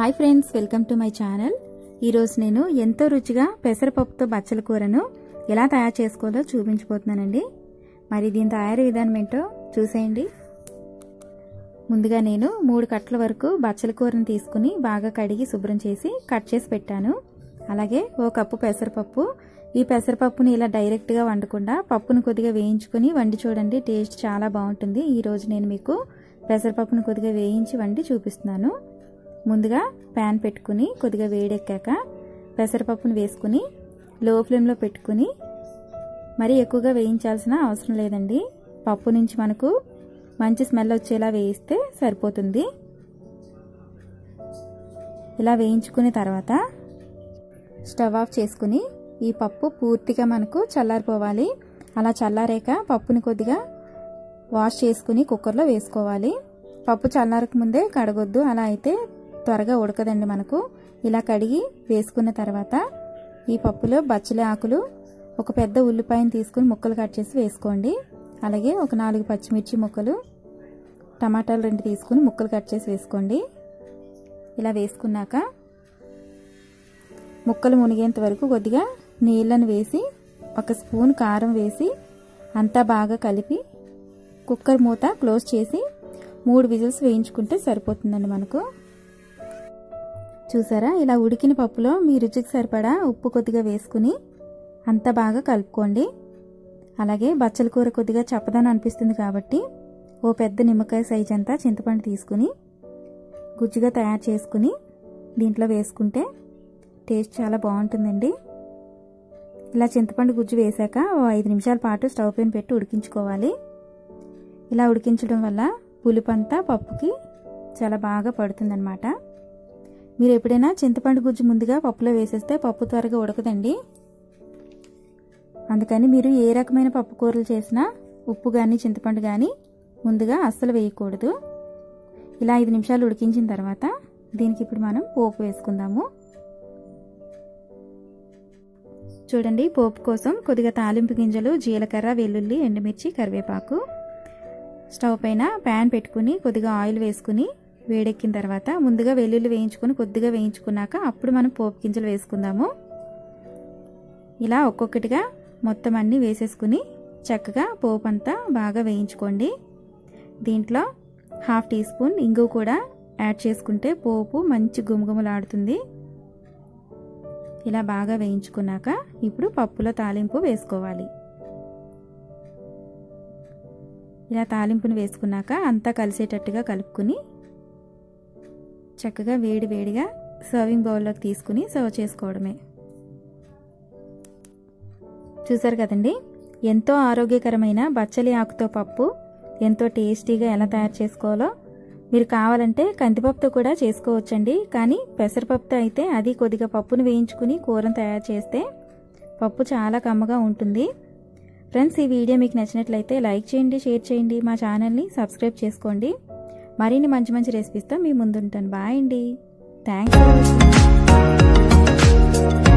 hi friends welcome to my channel ఈరోజు నేను ఎంతో రుచిగా పెసరపప్పుతో బచ్చల కూరను ఎలా తయారు చేసుకోవాలో చూపించబోతున్నానండి మరి దీని తయారీ విధానం ఏంటో చూసేయండి ముందుగా నేను మూడు కట్టల వరకు బచ్చల కూరను తీసుకుని బాగా కడిగి శుభ్రం చేసి కట్ చేసి పెట్టాను అలాగే ఓ కప్పు పెసరపప్పు ఈ పెసరపప్పుని ఇలా డైరెక్ట్గా వండకుండా పప్పును కొద్దిగా వేయించుకొని వండి చూడండి టేస్ట్ చాలా బాగుంటుంది ఈరోజు నేను మీకు పెసరపప్పును కొద్దిగా వేయించి వండి చూపిస్తున్నాను ముందుగా ప్యాన్ పెట్టుకుని కొద్దిగా వేడెక్కాక పెసరపప్పును వేసుకుని లో ఫ్లేమ్లో పెట్టుకుని మరి ఎక్కువగా వేయించాల్సిన అవసరం లేదండి పప్పు నుంచి మనకు మంచి స్మెల్ వచ్చేలా వేయిస్తే సరిపోతుంది ఇలా వేయించుకున్న తర్వాత స్టవ్ ఆఫ్ చేసుకుని ఈ పప్పు పూర్తిగా మనకు చల్లారిపోవాలి అలా చల్లారాక పప్పుని కొద్దిగా వాష్ చేసుకుని కుక్కర్లో వేసుకోవాలి పప్పు చల్లారక ముందే కడగొద్దు అలా అయితే త్వరగా ఉడకదండి మనకు ఇలా కడిగి వేసుకున్న తర్వాత ఈ పప్పులో బచ్చలి ఆకులు ఒక పెద్ద ఉల్లిపాయను తీసుకుని ముక్కలు కట్ చేసి వేసుకోండి అలాగే ఒక నాలుగు పచ్చిమిర్చి ముక్కలు టమాటాలు రెండు తీసుకుని ముక్కలు కట్ చేసి వేసుకోండి ఇలా వేసుకున్నాక ముక్కలు మునిగేంత వరకు కొద్దిగా నీళ్ళను వేసి ఒక స్పూన్ కారం వేసి అంతా బాగా కలిపి కుక్కర్ మూత క్లోజ్ చేసి మూడు విజిల్స్ వేయించుకుంటే సరిపోతుందండి మనకు చూసారా ఇలా ఉడికిన పప్పులో మీ రుచికి సరిపడా ఉప్పు కొద్దిగా వేసుకుని అంతా బాగా కలుపుకోండి అలాగే బచ్చల కూర కొద్దిగా చప్పదని అనిపిస్తుంది కాబట్టి ఓ పెద్ద నిమ్మకాయ సైజ్ అంతా చింతపండు తీసుకుని గుజ్జుగా తయారు చేసుకుని దీంట్లో వేసుకుంటే టేస్ట్ చాలా బాగుంటుందండి ఇలా చింతపండు గుజ్జు వేశాక ఓ ఐదు నిమిషాల పాటు స్టవ్ పైన పెట్టి ఉడికించుకోవాలి ఇలా ఉడికించడం వల్ల పులుపంతా పప్పుకి చాలా బాగా పడుతుందన్నమాట మీరు ఎప్పుడైనా చింతపండు గుజ్జు ముందుగా పప్పులో వేసేస్తే పప్పు త్వరగా ఉడకదండి అందుకని మీరు ఏ రకమైన పప్పు కూరలు చేసినా ఉప్పు కానీ చింతపండు కానీ ముందుగా అస్సలు వేయకూడదు ఇలా ఐదు నిమిషాలు ఉడికించిన తర్వాత దీనికి ఇప్పుడు మనం పోపు వేసుకుందాము చూడండి పోపు కోసం కొద్దిగా తాలింపు గింజలు జీలకర్ర వెల్లుల్లి ఎండుమిర్చి కరివేపాకు స్టవ్ పైన ప్యాన్ పెట్టుకుని కొద్దిగా ఆయిల్ వేసుకుని వేడెక్కిన తర్వాత ముందుగా వెల్లుల్లి వేయించుకొని కొద్దిగా వేయించుకున్నాక అప్పుడు మనం పోపు గింజలు వేసుకుందాము ఇలా ఒక్కొక్కటిగా మొత్తం అన్నీ వేసేసుకుని చక్కగా పోపు అంతా బాగా వేయించుకోండి దీంట్లో హాఫ్ టీ స్పూన్ ఇంగు కూడా యాడ్ చేసుకుంటే పోపు మంచి గుమగుమలాడుతుంది ఇలా బాగా వేయించుకున్నాక ఇప్పుడు పప్పులో తాలింపు వేసుకోవాలి ఇలా తాలింపుని వేసుకున్నాక అంతా కలిసేటట్టుగా కలుపుకుని చక్కగా వేడి వేడిగా సర్వింగ్ బౌల్లోకి తీసుకుని సర్వ్ చేసుకోవడమే చూసారు కదండి ఎంతో ఆరోగ్యకరమైన బచ్చలి ఆకుతో పప్పు ఎంతో టేస్టీగా ఎలా తయారు చేసుకోవాలో మీరు కావాలంటే కందిపప్పుతో కూడా చేసుకోవచ్చండి కానీ పెసరపప్పుతో అయితే అది కొద్దిగా పప్పును వేయించుకుని కూరను తయారు చేస్తే పప్పు చాలా కమ్మగా ఉంటుంది ఫ్రెండ్స్ ఈ వీడియో మీకు నచ్చినట్లయితే లైక్ చేయండి షేర్ చేయండి మా ఛానల్ని సబ్స్క్రైబ్ చేసుకోండి మరిన్ని మంచి మంచి రెసిపీస్తో మీ ముందుంటాను బాయ్ అండి థ్యాంక్స్ ఫర్ వాచింగ్